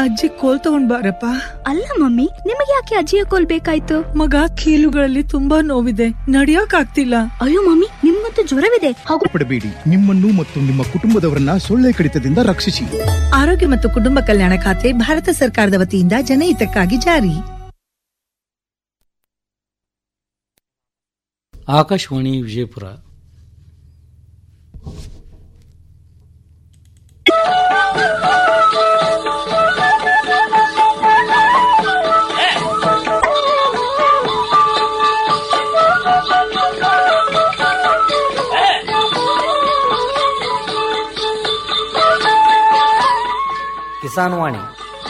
ಅಜ್ಜಿ ಕೋಲ್ ತಗೊಂಡ್ ಬಾರಪ್ಪ ಅಲ್ಲ ಮಮ್ಮಿ ನಿಮಗೆ ಯಾಕೆ ಅಜ್ಜಿಯ ಕೋಲ್ ಬೇಕಾಯ್ತು ಮಗ ಕೀಲುಗಳಲ್ಲಿ ತುಂಬಾ ನೋವಿದೆ ನಡಿಯಕ್ ಆಗ್ತಿಲ್ಲ ಅಯ್ಯೋ ಮಮ್ಮಿ ನಿಮ್ಗಂತೂ ಜ್ವರವಿದೆ ಹಾಗೂ ಪಡಬೇಡಿ ನಿಮ್ಮನ್ನು ಮತ್ತು ನಿಮ್ಮ ಕುಟುಂಬದವರನ್ನ ಸೊಳ್ಳೆ ಕಡಿತದಿಂದ ರಕ್ಷಿಸಿ ಆರೋಗ್ಯ ಮತ್ತು ಕುಟುಂಬ ಕಲ್ಯಾಣ ಖಾತೆ ಭಾರತ ಸರ್ಕಾರದ ವತಿಯಿಂದ ಜನಹಿತಕ್ಕಾಗಿ ಜಾರಿ ಆಕಾಶವಾಣಿ ವಿಜಯಪುರ ಕಿಸಾನ್ ವಾಣಿ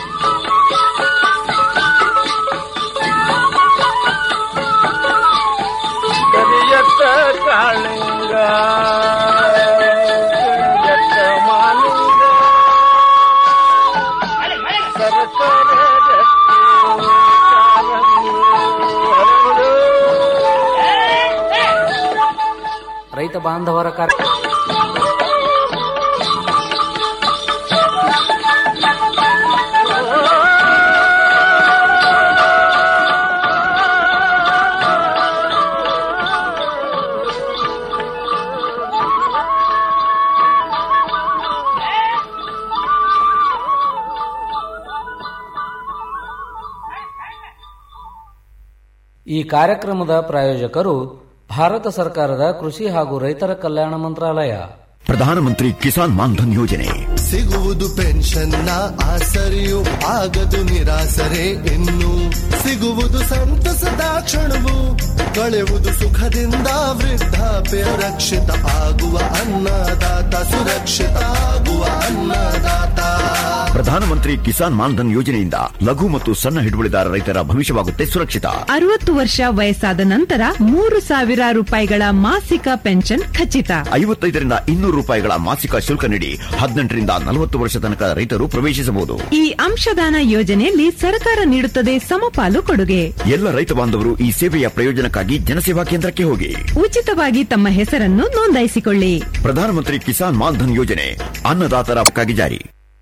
ಕರಿಯತ್ತ ಕಾಳಿಂಗ ಕರಿಯತ್ತ ಮಾಲಿಂಗ ಸರಸರ ರಕ್ತಿ ಕಾಲಂಗಿ ಹರಡು. ರೈತ ಬಾಂಧವರ ಕಾರ್ಯ ಈ ಕಾರ್ಯಕ್ರಮದ ಪ್ರಾಯೋಜಕರು ಭಾರತ ಸರ್ಕಾರದ ಕೃಷಿ ಹಾಗೂ ರೈತರ ಕಲ್ಯಾಣ ಮಂತ್ರಾಲಯ ಪ್ರಧಾನಮಂತ್ರಿ ಕಿಸಾನ್ ಮಾನ್ಧನ್ ಯೋಜನೆ ಸಿಗುವುದು ಪೆನ್ಷನ್ನ ಆಸರೆಯು ಆಗದು ನಿರಾಸರೆ ಇನ್ನು ಸಿಗುವುದು ಸಂತಸದ ಕ್ಷಣವು ಕಳೆಯುವುದು ಸುಖದಿಂದ ವೃದ್ಧಾಪ್ಯ ರಕ್ಷಿತ ಆಗುವ ಅನ್ನದಾತ ಸುರಕ್ಷಿತ ಆಗುವ ಅನ್ನದಾತ ಪ್ರಧಾನಮಂತ್ರಿ ಕಿಸಾನ್ ಮಾನ್ಧನ್ ಯೋಜನೆಯಿಂದ ಲಘು ಮತ್ತು ಸಣ್ಣ ಹಿಡುವಳಿದಾರ ರೈತರ ಭವಿಷ್ಯವಾಗುತ್ತೆ ಸುರಕ್ಷಿತ ಅರವತ್ತು ವರ್ಷ ವಯಸ್ಸಾದ ನಂತರ ಮೂರು ಸಾವಿರ ರೂಪಾಯಿಗಳ ಮಾಸಿಕ ಪೆನ್ಷನ್ ಖಚಿತ ಐವತ್ತೈದರಿಂದ ಇನ್ನೂರು ರೂಪಾಯಿಗಳ ಮಾಸಿಕ ಶುಲ್ಕ ನೀಡಿ ಹದಿನೆಂಟರಿಂದ ನಲವತ್ತು ವರ್ಷ ತನಕ ರೈತರು ಪ್ರವೇಶಿಸಬಹುದು ಈ ಅಂಶದಾನ ಯೋಜನೆಯಲ್ಲಿ ಸರ್ಕಾರ ನೀಡುತ್ತದೆ ಸಮಪಾಲು ಕೊಡುಗೆ ಎಲ್ಲ ರೈತ ಬಾಂಧವರು ಈ ಸೇವೆಯ ಪ್ರಯೋಜನಕ್ಕಾಗಿ ಜನಸೇವಾ ಕೇಂದ್ರಕ್ಕೆ ಹೋಗಿ ಉಚಿತವಾಗಿ ತಮ್ಮ ಹೆಸರನ್ನು ನೋಂದಾಯಿಸಿಕೊಳ್ಳಿ ಪ್ರಧಾನಮಂತ್ರಿ ಕಿಸಾನ್ ಮಾನ್ಧನ್ ಯೋಜನೆ ಅನ್ನದಾತರ ಹಕ್ಕಾಗಿ ಜಾರಿ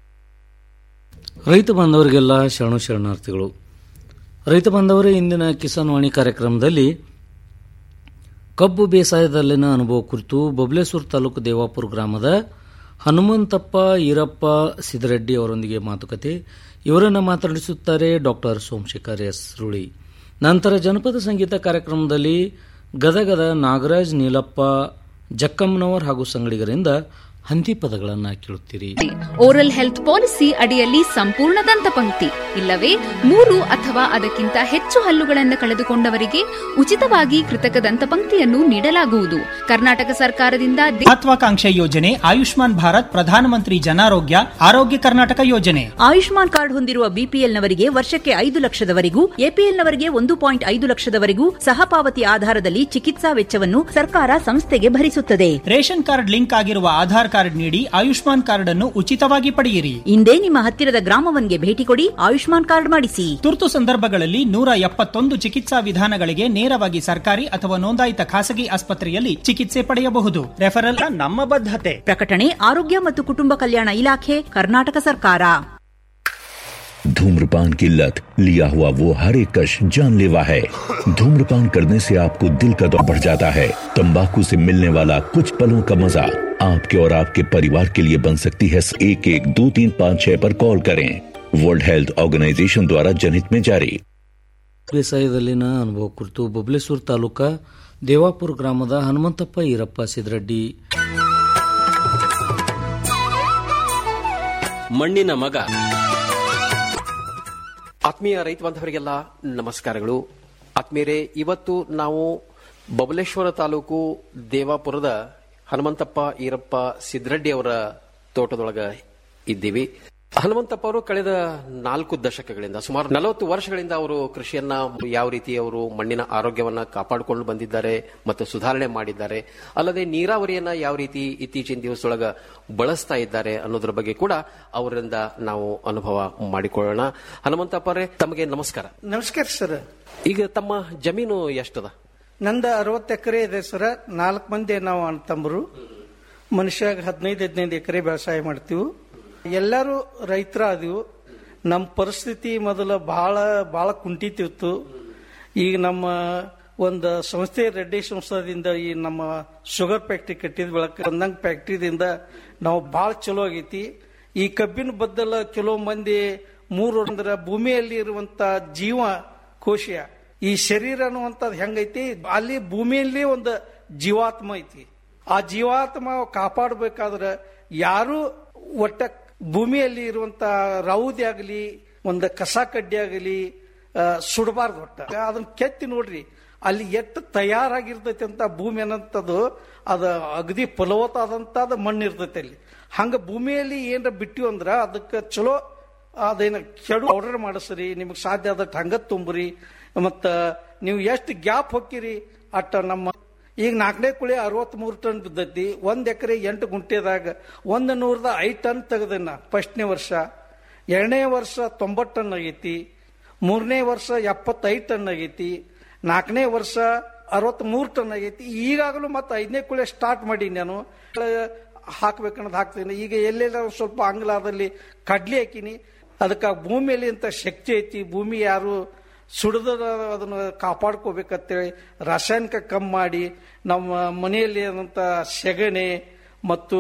ರೈತ ಬಾಂಧವರಿಗೆಲ್ಲ ಶರಣು ಶರಣಾರ್ಥಿಗಳು ರೈತ ಬಾಂಧವರೇ ಇಂದಿನ ಕಿಸಾನ್ ವಾಣಿ ಕಾರ್ಯಕ್ರಮದಲ್ಲಿ ಕಬ್ಬು ಬೇಸಾಯದಲ್ಲಿನ ಅನುಭವ ಕುರಿತು ಬಬಲೇಶ್ವರ ತಾಲೂಕು ದೇವಾಪುರ ಗ್ರಾಮದ ಹನುಮಂತಪ್ಪ ಈರಪ್ಪ ಸಿದ್ದರೆಡ್ಡಿ ಅವರೊಂದಿಗೆ ಮಾತುಕತೆ ಇವರನ್ನು ಮಾತನಾಡಿಸುತ್ತಾರೆ ಡಾಕ್ಟರ್ ಸೋಮಶೇಖರ್ ಎಸ್ ರುಳಿ ನಂತರ ಜನಪದ ಸಂಗೀತ ಕಾರ್ಯಕ್ರಮದಲ್ಲಿ ಗದಗದ ನಾಗರಾಜ್ ನೀಲಪ್ಪ ಜಕ್ಕಮ್ಮನವರ್ ಹಾಗೂ ಸಂಗಡಿಗರಿಂದ ಹಂತಿ ಪದಗಳನ್ನು ಕೇಳುತ್ತೀರಿ ಓರಲ್ ಹೆಲ್ತ್ ಪಾಲಿಸಿ ಅಡಿಯಲ್ಲಿ ಸಂಪೂರ್ಣ ದಂತಪಂಕ್ತಿ ಇಲ್ಲವೇ ಮೂರು ಅಥವಾ ಅದಕ್ಕಿಂತ ಹೆಚ್ಚು ಹಲ್ಲುಗಳನ್ನು ಕಳೆದುಕೊಂಡವರಿಗೆ ಉಚಿತವಾಗಿ ಕೃತಕ ದಂತಪಂಕ್ತಿಯನ್ನು ನೀಡಲಾಗುವುದು ಕರ್ನಾಟಕ ಸರ್ಕಾರದಿಂದ ದೇ- ಮಹತ್ವಾಕಾಂಕ್ಷೆ ಯೋಜನೆ ಆಯುಷ್ಮಾನ್ ಭಾರತ್ ಪ್ರಧಾನಮಂತ್ರಿ ಜನಾರೋಗ್ಯ ಆರೋಗ್ಯ ಕರ್ನಾಟಕ ಯೋಜನೆ ಆಯುಷ್ಮಾನ್ ಕಾರ್ಡ್ ಹೊಂದಿರುವ ಬಿಪಿಎಲ್ನವರಿಗೆ ವರ್ಷಕ್ಕೆ ಐದು ಲಕ್ಷದವರೆಗೂ ಎಪಿಎಲ್ನವರಿಗೆ ಒಂದು ಪಾಯಿಂಟ್ ಐದು ಲಕ್ಷದವರೆಗೂ ಸಹಪಾವತಿ ಆಧಾರದಲ್ಲಿ ಚಿಕಿತ್ಸಾ ವೆಚ್ಚವನ್ನು ಸರ್ಕಾರ ಸಂಸ್ಥೆಗೆ ಭರಿಸುತ್ತದೆ ರೇಷನ್ ಕಾರ್ಡ್ ಲಿಂಕ್ ಆಗಿರುವ ಆಧಾರ್ ಕಾರ್ಡ್ ನೀಡಿ ಆಯುಷ್ಮಾನ್ ಕಾರ್ಡ್ ಅನ್ನು ಉಚಿತವಾಗಿ ಪಡೆಯಿರಿ ಇಂದೇ ನಿಮ್ಮ ಹತ್ತಿರದ ಗ್ರಾಮವನ್ಗೆ ಭೇಟಿ ಕೊಡಿ ಆಯುಷ್ಮಾನ್ ಕಾರ್ಡ್ ಮಾಡಿಸಿ ತುರ್ತು ಸಂದರ್ಭಗಳಲ್ಲಿ ನೂರ ಎಪ್ಪತ್ತೊಂದು ಚಿಕಿತ್ಸಾ ವಿಧಾನಗಳಿಗೆ ನೇರವಾಗಿ ಸರ್ಕಾರಿ ಅಥವಾ ನೋಂದಾಯಿತ ಖಾಸಗಿ ಆಸ್ಪತ್ರೆಯಲ್ಲಿ ಚಿಕಿತ್ಸೆ ಪಡೆಯಬಹುದು ರೆಫರಲ್ ನಮ್ಮ ಬದ್ಧತೆ ಪ್ರಕಟಣೆ ಆರೋಗ್ಯ ಮತ್ತು ಕುಟುಂಬ ಕಲ್ಯಾಣ ಇಲಾಖೆ ಕರ್ನಾಟಕ ಸರ್ಕಾರ धूम्रपान की लत लिया हुआ वो हर एक कश जानलेवा है धूम्रपान करने से आपको दिल का दौर बढ़ जाता है तंबाकू से मिलने वाला कुछ पलों का मजा आपके और आपके परिवार के लिए बन सकती है एक एक दो तीन पाँच छह पर कॉल करें वर्ल्ड हेल्थ ऑर्गेनाइजेशन द्वारा जनहित में जारी ಬೇಸಾಯದಲ್ಲಿನ ಅನುಭವ ಕುರಿತು ಬಬಲೇಶ್ವರ ತಾಲೂಕಾ ದೇವಾಪುರ ಗ್ರಾಮದ ಹನುಮಂತಪ್ಪ ಈರಪ್ಪ ಸಿದ್ದರೆಡ್ಡಿ ಮಣ್ಣಿನ ಮಗ ಆತ್ಮೀಯ ರೈತ ಬಾಂಧವರಿಗೆಲ್ಲ ನಮಸ್ಕಾರಗಳು ಆತ್ಮೀಯರೇ ಇವತ್ತು ನಾವು ಬಬಲೇಶ್ವರ ತಾಲೂಕು ದೇವಾಪುರದ ಹನುಮಂತಪ್ಪ ಈರಪ್ಪ ಸಿದ್ದರೆಡ್ಡಿ ಅವರ ತೋಟದೊಳಗ ಇದ್ದೀವಿ ಹನುಮಂತಪ್ಪ ಅವರು ಕಳೆದ ನಾಲ್ಕು ದಶಕಗಳಿಂದ ಸುಮಾರು ನಲವತ್ತು ವರ್ಷಗಳಿಂದ ಅವರು ಕೃಷಿಯನ್ನ ಯಾವ ರೀತಿ ಅವರು ಮಣ್ಣಿನ ಆರೋಗ್ಯವನ್ನ ಕಾಪಾಡಿಕೊಂಡು ಬಂದಿದ್ದಾರೆ ಮತ್ತು ಸುಧಾರಣೆ ಮಾಡಿದ್ದಾರೆ ಅಲ್ಲದೆ ನೀರಾವರಿಯನ್ನ ಯಾವ ರೀತಿ ಇತ್ತೀಚಿನ ದಿವಸದೊಳಗ ಬಳಸ್ತಾ ಇದ್ದಾರೆ ಅನ್ನೋದ್ರ ಬಗ್ಗೆ ಕೂಡ ಅವರಿಂದ ನಾವು ಅನುಭವ ಮಾಡಿಕೊಳ್ಳೋಣ ಹನುಮಂತಪ್ಪರೇ ತಮಗೆ ನಮಸ್ಕಾರ ನಮಸ್ಕಾರ ಸರ್ ಈಗ ತಮ್ಮ ಜಮೀನು ಎಷ್ಟದ ನಂದ ಅರವತ್ತು ಎಕರೆ ಇದೆ ಸರ್ ನಾಲ್ಕು ಮಂದಿ ನಾವು ಅಣ್ಣ ತಮ್ಮರು ಮನುಷ್ಯಾಗ ಹದಿನೈದು ಹದಿನೈದು ಎಕರೆ ವ್ಯವಸಾಯ ಮಾಡ್ತೀವಿ ಎಲ್ಲರೂ ರೈತರ ಅದೀವು ನಮ್ಮ ಪರಿಸ್ಥಿತಿ ಮೊದಲ ಬಹಳ ಬಹಳ ಕುಂಠಿತಿತ್ತು ಈಗ ನಮ್ಮ ಒಂದು ಸಂಸ್ಥೆ ರೆಡ್ಡಿ ಸಂಸ್ಥಾದಿಂದ ಈ ನಮ್ಮ ಶುಗರ್ ಫ್ಯಾಕ್ಟ್ರಿ ಕಟ್ಟಿದ ಬೆಳಕ ಒಂದಂಗ್ ಫ್ಯಾಕ್ಟ್ರಿದಿಂದ ನಾವು ಭಾಳ ಚಲೋ ಆಗೈತಿ ಈ ಕಬ್ಬಿನ ಬದ್ದಲ ಕೆಲವು ಮಂದಿ ಮೂರು ಅಂದ್ರೆ ಭೂಮಿಯಲ್ಲಿ ಇರುವಂತ ಜೀವ ಕೋಶ ಈ ಶರೀರ ಅನ್ನುವಂಥದ್ದು ಹೆಂಗೈತಿ ಅಲ್ಲಿ ಭೂಮಿಯಲ್ಲಿ ಒಂದು ಜೀವಾತ್ಮ ಐತಿ ಆ ಜೀವಾತ್ಮ ಕಾಪಾಡಬೇಕಾದ್ರೆ ಯಾರು ಒಟ್ಟ ಭೂಮಿಯಲ್ಲಿ ಇರುವಂತ ರೌದಿ ಆಗಲಿ ಒಂದು ಕಸ ಕಡ್ಡಿ ಆಗಲಿ ಸುಡಬಾರ್ದು ಒಟ್ಟ ಅದನ್ನ ಕೆತ್ತಿ ನೋಡ್ರಿ ಅಲ್ಲಿ ಎಷ್ಟು ತಯಾರಾಗಿರ್ತೈತಿ ಅಂತ ಭೂಮಿ ಅನ್ನಂಥದ್ದು ಅದು ಅಗದಿ ಫಲವತ್ತಾದಂಥದ್ದು ಮಣ್ಣು ಇರ್ತೈತಿ ಅಲ್ಲಿ ಹಂಗ ಭೂಮಿಯಲ್ಲಿ ಏನಾರ ಬಿಟ್ಟಿವಿ ಅಂದ್ರ ಅದಕ್ಕೆ ಚಲೋ ಅದೇನ ಕೆಡು ಆರ್ಡರ್ ಮಾಡಿಸ್ರಿ ನಿಮಗೆ ಸಾಧ್ಯ ಆದಷ್ಟು ಹಂಗ ತುಂಬ್ರಿ ಮತ್ತ ನೀವು ಎಷ್ಟು ಗ್ಯಾಪ್ ಹೊಕ್ಕಿರಿ ಅಟ್ಟ ನಮ್ಮ ಈಗ ನಾಲ್ಕನೇ ಕುಳಿ ಅರವತ್ತ್ ಮೂರು ಟನ್ ಬಿದ್ದೈತಿ ಒಂದ್ ಎಕರೆ ಎಂಟು ಗುಂಟೆದಾಗ ಒಂದ್ ನೂರದ ಐದು ಟನ್ ತೆಗೆದನ್ನ ಫಸ್ಟ್ನೇ ವರ್ಷ ಎರಡನೇ ವರ್ಷ ತೊಂಬತ್ತು ಟನ್ ಆಗೈತಿ ಮೂರನೇ ವರ್ಷ ಎಪ್ಪತ್ತೈದು ಟನ್ ಆಗೈತಿ ನಾಲ್ಕನೇ ವರ್ಷ ಅರವತ್ತ್ ಮೂರು ಟನ್ ಆಗೈತಿ ಈಗಾಗಲೂ ಮತ್ತೆ ಐದನೇ ಕುಳಿ ಸ್ಟಾರ್ಟ್ ಮಾಡಿ ನಾನು ಹಾಕ್ಬೇಕನ್ನೋದು ಹಾಕ್ತೀನಿ ಈಗ ಎಲ್ಲೆಲ್ಲ ಸ್ವಲ್ಪ ಅಂಗ್ಲಾದಲ್ಲಿ ಕಡ್ಲಿ ಹಾಕಿನಿ ಅದಕ್ಕೆ ಭೂಮಿಯಲ್ಲಿ ಅಂತ ಶಕ್ತಿ ಐತಿ ಭೂಮಿ ಯಾರು ಸುಡದ ಅದನ್ನು ಕಾಪಾಡ್ಕೋಬೇಕಂತೇಳಿ ರಾಸಾಯನಿಕ ಕಮ್ಮಿ ಮಾಡಿ ನಮ್ಮ ಮನೆಯಲ್ಲಿ ಆದಂಥ ಸೆಗಣಿ ಮತ್ತು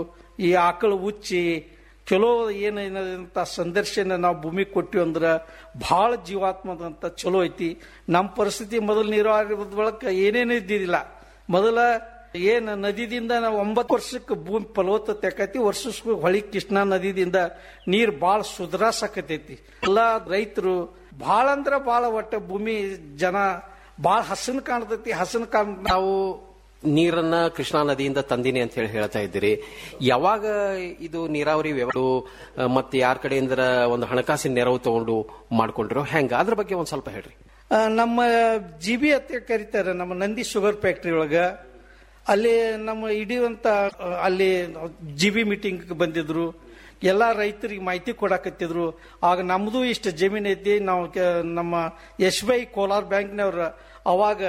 ಈ ಆಕಳು ಉಚ್ಚಿ ಚಲೋ ಏನಂತ ಸಂದರ್ಶನ ನಾವು ಭೂಮಿ ಕೊಟ್ಟಿವಿ ಅಂದ್ರೆ ಭಾಳ ಜೀವಾತ್ಮದಂತ ಚಲೋ ಐತಿ ನಮ್ಮ ಪರಿಸ್ಥಿತಿ ಮೊದಲು ನೀರಾವರಿ ಬಳಕ ಏನೇನು ಇದ್ದಿದ್ದಿಲ್ಲ ಮೊದಲ ಏನ್ ನದಿದಿಂದ ನಾವು ಒಂಬತ್ತು ವರ್ಷಕ್ಕೆ ಭೂಮಿ ಫಲವತ್ತತೆ ಆಕೈತಿ ವರ್ಷಕ್ಕೆ ಹೊಳಿ ಕೃಷ್ಣಾ ನದಿದಿಂದ ನೀರ್ ಬಾಳ ಸುಧಾರಸಕತೈತಿ ಎಲ್ಲಾ ರೈತರು ಬಾಳ ಅಂದ್ರ ಬಾಳ ಒಟ್ಟ ಭೂಮಿ ಜನ ಬಾಳ ಹಸನ್ ಕಾಣ್ತೈತಿ ಹಸನ್ ಕಾಣ್ ನಾವು ನೀರನ್ನ ಕೃಷ್ಣಾ ನದಿಯಿಂದ ತಂದಿನಿ ಅಂತ ಹೇಳಿ ಹೇಳ್ತಾ ಇದ್ದೀರಿ ಯಾವಾಗ ಇದು ನೀರಾವರಿ ವ್ಯವಹಾರ ಮತ್ತೆ ಯಾರ ಕಡೆಯಿಂದ ಒಂದು ಹಣಕಾಸಿನ ನೆರವು ತಗೊಂಡು ಮಾಡ್ಕೊಂಡಿರೋ ಹೆಂಗ ಅದ್ರ ಬಗ್ಗೆ ಒಂದ್ ಸ್ವಲ್ಪ ಹೇಳ್ರಿ ಆ, ನಮ್ಮ ಜಿ ಬಿ ಅಂತ ಕರೀತಾರೆ ನಮ್ಮ ನಂದಿ ಶುಗರ್ ಫ್ಯಾಕ್ಟ್ರಿ ಒಳಗ ಅಲ್ಲಿ ನಮ್ಮ ಇಡಿಯುವಂತ ಆ, ಅಲ್ಲಿ ಜಿ ಬಿ ಮೀಟಿಂಗ್ ಬಂದಿದ್ರು ಎಲ್ಲಾ ರೈತರಿಗೆ ಮಾಹಿತಿ ಕೊಡಾಕತ್ತಿದ್ರು ಆಗ ನಮ್ದು ಇಷ್ಟು ಜಮೀನ್ ಐತಿ ನಾವು ಕೆ- ನಮ್ಮ ಎಸ್ ಬಿ ಐ ಕೋಲಾರ ಬ್ಯಾಂಕ್ನವ್ರ ಅವಾಗ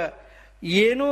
ಏನೂ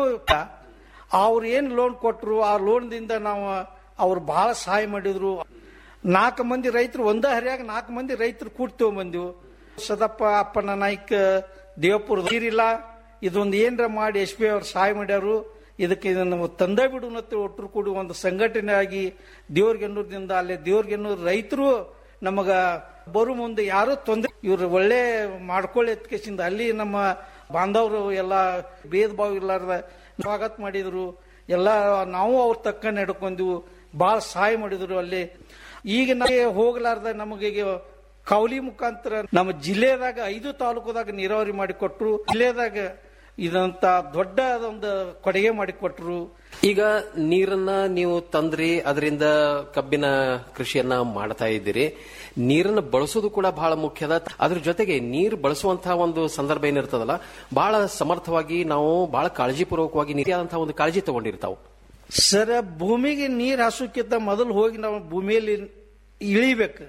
ಅವ್ರು ಏನ್ ಲೋನ್ ಕೊಟ್ರು ಆ ಲೋನ್ದಿಂದ ನಾವು ಅವ್ರು ಬಹಳ ಸಹಾಯ ಮಾಡಿದ್ರು ನಾಲ್ಕು ಮಂದಿ ರೈತರು ಒಂದ ಹರಿಯಾಗ ನಾಲ್ಕು ಮಂದಿ ರೈತರು ಕೂಡ್ ತಗೊಂಬಂದಿವು ಸದಪ್ಪ ಅಪ್ಪನ ನಾಯ್ಕ ದೇವಪುರ ನೀರಿಲ್ಲ ಇದೊಂದು ಏನ್ರ ಮಾಡಿ ಎಸ್ ಪಿ ಅವ್ರು ಸಹಾಯ ಮಾಡ್ಯಾರು ಇದಕ್ಕೆ ಇದನ್ನು ತಂದೆ ಬಿಡು ಮತ್ತು ಒಟ್ಟರು ಕೂಡಿ ಒಂದು ಸಂಘಟನೆ ಆಗಿ ದೇವ್ರಿಗೆನ್ನೂರದಿಂದ ಅಲ್ಲೇ ದೇವ್ರಿಗೆನ್ನೂರು ರೈತರು ನಮಗ ಬರು ಮುಂದೆ ಯಾರು ತೊಂದರೆ ಇವ್ರು ಒಳ್ಳೆ ಮಾಡ್ಕೊಳ್ಳಿ ಎತ್ಕೇಸಿಂದ ಅಲ್ಲಿ ನಮ್ಮ ಬಾಂಧವರು ಎಲ್ಲ ಭೇದ ಭಾವ ಇರ್ಲಾರ್ದ ಸ್ವಾಗತ ಮಾಡಿದ್ರು ಎಲ್ಲ ನಾವು ಅವ್ರ ತಕ್ಕ ನಡ್ಕೊಂಡ್ವು ಬಹಳ ಸಹಾಯ ಮಾಡಿದ್ರು ಅಲ್ಲಿ ಈಗ ನಮಗೆ ಹೋಗ್ಲಾರ್ದ ನಮಗೆ ಈಗ ಕೌಲಿ ಮುಖಾಂತರ ನಮ್ಮ ಜಿಲ್ಲೆದಾಗ ಐದು ತಾಲೂಕದಾಗ ನೀರಾವರಿ ಮಾಡಿಕೊಟ್ರು ಜಿಲ್ಲೆದಾಗ ಇದಂತ ದೊಡ್ಡ ಒಂದು ಕೊಡುಗೆ ಮಾಡಿಕೊಟ್ರು ಈಗ ನೀರನ್ನ ನೀವು ತಂದ್ರಿ ಅದರಿಂದ ಕಬ್ಬಿನ ಕೃಷಿಯನ್ನ ಮಾಡ್ತಾ ಇದ್ದೀರಿ ನೀರನ್ನ ಬಳಸೋದು ಕೂಡ ಬಹಳ ಮುಖ್ಯದ ಅದ್ರ ಜೊತೆಗೆ ನೀರು ಬಳಸುವಂತಹ ಒಂದು ಸಂದರ್ಭ ಏನಿರ್ತದಲ್ಲ ಬಹಳ ಸಮರ್ಥವಾಗಿ ನಾವು ಬಹಳ ಕಾಳಜಿಪೂರ್ವಕವಾಗಿ ನೀರಿಯಾದಂತಹ ಒಂದು ಕಾಳಜಿ ತಗೊಂಡಿರ್ತಾವ ಸರ ಭೂಮಿಗೆ ನೀರು ಹಾಸೋಕ್ಕಿಂತ ಮೊದಲು ಹೋಗಿ ನಾವು ಭೂಮಿಯಲ್ಲಿ ಇಳಿಬೇಕು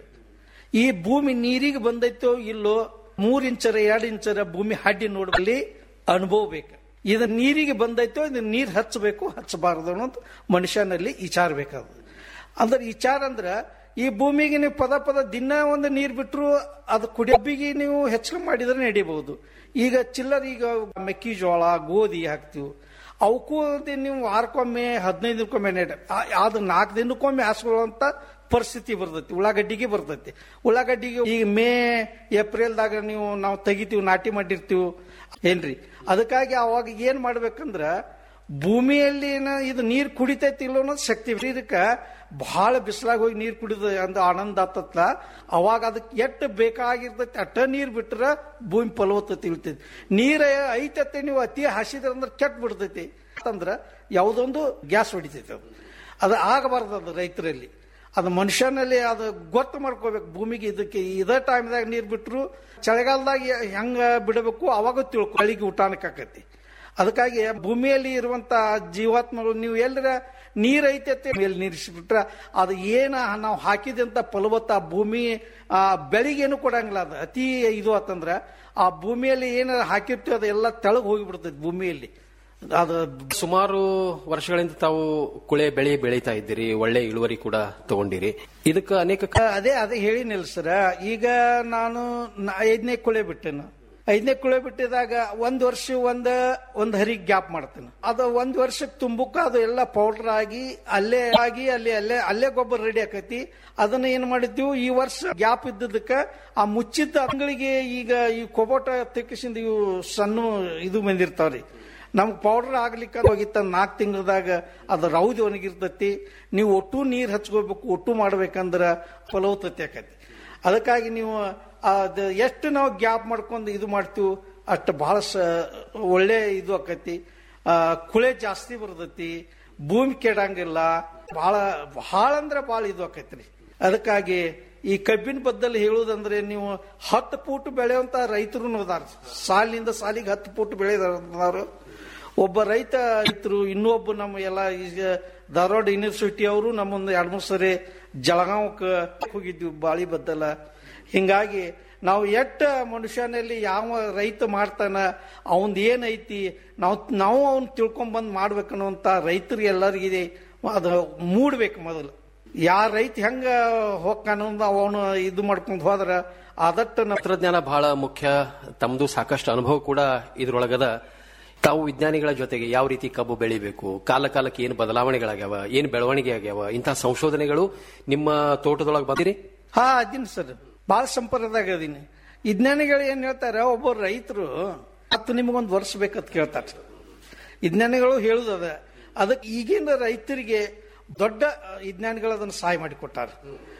ಈ ಭೂಮಿ ನೀರಿಗೆ ಬಂದೈತೋ ಇಲ್ಲೋ ಮೂರ್ ಇಂಚರ ಎರಡು ಇಂಚರ ಭೂಮಿ ಹಡ್ಡಿ ನೋಡಬಲ್ಲಿ ಅನುಭವ ಬೇಕು ಇದು ನೀರಿಗೆ ಬಂದೈತೋ ಇದು ನೀರು ಹಚ್ಚಬೇಕು ಹಚ್ಚಬಾರದು ಅನ್ನೋದು ಮನುಷ್ಯನಲ್ಲಿ ವಿಚಾರ ಬೇಕಾದ ಅಂದ್ರೆ ವಿಚಾರ ಅಂದ್ರ ಈ ಭೂಮಿಗೆ ನೀವು ಪದ ಪದ ದಿನ ಒಂದು ನೀರು ಬಿಟ್ರು ಅದು ಕುಡಿಯಬ್ಬಿಗೆ ನೀವು ಹೆಚ್ಚು ಮಾಡಿದ್ರೆ ನಡಿಬಹುದು ಈಗ ಚಿಲ್ಲರ್ ಈಗ ಮೆಕ್ಕೆಜೋಳ ಗೋಧಿ ಹಾಕ್ತಿವಿ ಅವಕ್ಕೂ ಅದೇ ನೀವು ವಾರಕ್ಕೊಮ್ಮೆ ಹದಿನೈದು ದಿನಕ್ಕೊಮ್ಮೆ ನೆಡ ಅದು ನಾಲ್ಕು ದಿನಕ್ಕೊಮ್ಮೆ ಹಾಸ್ಕೊಳ್ಳುವಂತ ಪರಿಸ್ಥಿತಿ ಬರ್ತೈತಿ ಉಳ್ಳಾಗಡ್ಡಿಗೆ ಬರ್ತೈತಿ ಉಳ್ಳಾಗಡ್ಡಿಗೆ ಈಗ ಮೇ ಏಪ್ರಿಲ್ದಾಗ ನೀವು ನಾವು ತೆಗಿತೀವಿ ನಾಟಿ ಮಾಡಿರ್ತೀವಿ ಏನ್ರಿ ಅದಕ್ಕಾಗಿ ಅವಾಗ ಏನ್ ಮಾಡ್ಬೇಕಂದ್ರ ಭೂಮಿಯಲ್ಲಿ ಏನ ಇದು ನೀರು ಕುಡಿತೈತಿ ಇಲ್ಲೋ ಅನ್ನೋದು ಶಕ್ತಿ ಇದಕ್ಕೆ ಬಹಳ ಬಿಸಿಲಾಗ ಹೋಗಿ ನೀರು ಕುಡಿದ ಅಂದ ಆನಂದ ಆತತ್ಲ ಅವಾಗ ಅದಕ್ಕೆ ಎಷ್ಟು ಬೇಕಾಗಿರ್ತೈತಿ ಅಟ್ಟ ನೀರು ಬಿಟ್ರ ಭೂಮಿ ಫಲವತ್ತತೆ ಇಳ್ತೈತಿ ನೀರ ಐತತ್ತೆ ನೀವು ಅತಿ ಹಸಿದ್ರ ಅಂದ್ರೆ ಕೆಟ್ಟ ಬಿಡ್ತೈತಿ ಅಂತಂದ್ರ ಯಾವುದೊಂದು ಗ್ಯಾಸ್ ಹೊಡಿತೈತಿ ಅದು ಅದು ಆಗಬಾರ್ದು ಅದು ರೈತರಲ್ಲಿ ಅದು ಮನುಷ್ಯನಲ್ಲಿ ಅದು ಗೊತ್ತು ಮಾಡ್ಕೋಬೇಕು ಭೂಮಿಗೆ ಇದಕ್ಕೆ ಇದೇ ಟೈಮ್ದಾಗ ನೀರು ಬಿಟ್ರು ಚಳಿಗಾಲದಾಗ ಹೆಂಗ ಬಿಡಬೇಕು ಅವಾಗ ತಿಳ್ಕೊ ಬೆಳಿಗ್ಗೆ ಊಟಾನಕ್ಕೆ ಆಕತಿ ಅದಕ್ಕಾಗಿ ಭೂಮಿಯಲ್ಲಿ ಇರುವಂತ ಜೀವಾತ್ಮಗಳು ನೀವು ಎಲ್ಲರ ನೀರ್ ಐತೈತೆ ಮೇಲೆ ನೀರಿಸ್ಬಿಟ್ರ ಅದು ಏನ ನಾವು ಹಾಕಿದಂತ ಫಲವತ್ತ ಆ ಭೂಮಿ ಆ ಬೆಳಿಗ್ಗೇನು ಕೊಡಂಗಿಲ್ಲ ಅದು ಅತಿ ಇದು ಆತಂದ್ರ ಆ ಭೂಮಿಯಲ್ಲಿ ಏನು ಹಾಕಿರ್ತೀವಿ ಅದೆಲ್ಲ ತೆಳಗ್ ಹೋಗಿಬಿಡ್ತೈತಿ ಭೂಮಿಯಲ್ಲಿ ಅದು ಸುಮಾರು ವರ್ಷಗಳಿಂದ ತಾವು ಕುಳೆ ಬೆಳೆ ಬೆಳೀತಾ ಇದ್ದೀರಿ ಒಳ್ಳೆ ಇಳುವರಿ ಕೂಡ ತಗೊಂಡಿರಿ ಇದಕ್ಕೆ ಅನೇಕ ಕ- ಅದೇ ಅದೇ ಹೇಳಿನಿಲ್ಲ ಸರ ಈಗ ನಾನು ನ- ಐದನೇ ಕುಳೆ ಬಿಟ್ಟೆನು ಐದನೇ ಕುಳೆ ಬಿಟ್ಟಿದಾಗ ಒಂದ್ ವರ್ಷ ಒಂದ್ ಒಂದ್ ಹರಿ ಗ್ಯಾಪ್ ಮಾಡ್ತೇನೆ ಅದು ಒಂದ್ ವರ್ಷಕ್ಕೆ ತುಂಬಕ್ಕ ಅದು ಎಲ್ಲ ಪೌಡರ್ ಆಗಿ ಅಲ್ಲೇ ಆಗಿ ಅಲ್ಲಿ ಅಲ್ಲೇ ಅಲ್ಲೇ ಗೊಬ್ಬರ ರೆಡಿ ಆಕೈತಿ ಅದನ್ನ ಏನ್ ಮಾಡಿದ್ವಿ ಈ ವರ್ಷ ಗ್ಯಾಪ್ ಇದ್ದದಕ್ಕ ಆ ಮುಚ್ಚಿದ ಅಂಗಳಿಗೆ ಈಗ ಈ ಕೊಬೋಟ ತೆಕ್ಕಿಸಿಂದ ಇವು ಸಣ್ಣ ಇದು ಬಂದಿರ್ತಾವ್ರಿ ನಮ್ಗೆ ಪೌಡರ್ ಆಗ್ಲಿಕ್ಕೆ ಹೋಗಿತ್ತ ನಾಲ್ಕು ತಿಂಗಳದಾಗ ಅದು ರೌದಿ ಒಣಗಿರ್ತತಿ ನೀವು ಒಟ್ಟು ನೀರು ಹಚ್ಕೋಬೇಕು ಒಟ್ಟು ಮಾಡ್ಬೇಕಂದ್ರ ಫಲವತ್ತತೆ ಆಕತಿ ಅದಕ್ಕಾಗಿ ನೀವು ಅದು ಎಷ್ಟು ನಾವು ಗ್ಯಾಪ್ ಮಾಡ್ಕೊಂಡು ಇದು ಮಾಡ್ತೀವಿ ಅಷ್ಟು ಬಹಳ ಸ ಒಳ್ಳೆ ಇದು ಆಕತಿ ಆ, ಕುಳೆ ಜಾಸ್ತಿ ಬರ್ತೈತಿ ಭೂಮಿ ಕೆಡಂಗಿಲ್ಲ ಬಹಳ ಬಹಳ ಅಂದ್ರೆ ಬಹಳ ಇದು ಆಕೈತ್ರಿ ಅದಕ್ಕಾಗಿ ಈ ಕಬ್ಬಿನ ಬದ್ದಲ್ಲಿ ಹೇಳುವುದಂದ್ರೆ ನೀವು ಹತ್ತು ಫೂಟ್ ಬೆಳೆಯುವಂತ ರೈತರು ಅದಾರ ಸಾಲಿನಿಂದ ಸಾಲಿಗೆ ಹತ್ತು ಫೂಟ್ ಬೆಳೆದಾರು ಒಬ್ಬ ರೈತ ರೈತರು ಇನ್ನೊಬ್ಬ ನಮ್ಮ ಎಲ್ಲ ಈಗ ಧಾರವಾಡ ಯೂನಿವರ್ಸಿಟಿ ಅವರು ನಮ್ಮೊಂದು ಎರಡು ಮೂರು ಸರಿ ಜಳಗಾಂವಕ್ಕೆ ಹೋಗಿದ್ವಿ ಬಾಳಿ ಬದ್ದಲ್ಲ ಹಿಂಗಾಗಿ ನಾವು ಎಟ್ಟ ಮನುಷ್ಯನಲ್ಲಿ ಯಾವ ರೈತ ಮಾಡ್ತಾನ ಅವಂದ್ ಏನೈತಿ ನಾವು ನಾವು ಅವ್ನ ತಿಳ್ಕೊಂಡ್ ಬಂದ್ ಮಾಡ್ಬೇಕನ್ನುವಂತ ರೈತರಿಗೆ ಎಲ್ಲರಿಗಿದೆ ಅದು ಮೂಡ್ಬೇಕು ಮೊದಲು ಯಾವ ರೈತ ಹೆಂಗ ಹೋಗ್ತಾನ ಅವನು ಇದು ಮಾಡ್ಕೊಂಡು ಹೋದ್ರ ಆದಟ್ಟು ನಾವು ತಂತ್ರಜ್ಞಾನ ಬಹಳ ಮುಖ್ಯ ತಮ್ಮದು ಸಾಕಷ್ಟು ಅನುಭವ ಕೂಡ ಇದ್ರೊಳಗದ ತಾವು ವಿಜ್ಞಾನಿಗಳ ಜೊತೆಗೆ ಯಾವ ರೀತಿ ಕಬ್ಬು ಬೆಳಿಬೇಕು ಕಾಲ ಕಾಲಕ್ಕೆ ಏನು ಬದಲಾವಣೆಗಳಾಗ್ಯಾವ ಏನು ಬೆಳವಣಿಗೆ ಆಗ್ಯಾವ ಇಂತಹ ಸಂಶೋಧನೆಗಳು ನಿಮ್ಮ ತೋಟದೊಳಗೆ ಬಂದಿರಿ ಹಾ ಅದೀನಿ ಸರ್ ಬಾಳ ಸಂಪರ್ಕದಾಗ ಅದೀನಿ ವಿಜ್ಞಾನಿಗಳು ಏನ್ ಹೇಳ್ತಾರೆ ಒಬ್ಬ ರೈತರು ಹತ್ತು ನಿಮಗೊಂದು ವರ್ಷ ಬೇಕಂತ ಕೇಳ್ತಾರೆ ವಿಜ್ಞಾನಿಗಳು ಹೇಳುದದ ಅದಕ್ಕೆ ಈಗಿನ ರೈತರಿಗೆ ದೊಡ್ಡ ವಿಜ್ಞಾನಿಗಳು ಅದನ್ನು ಸಹಾಯ ಮಾಡಿಕೊಟ್ಟಾರ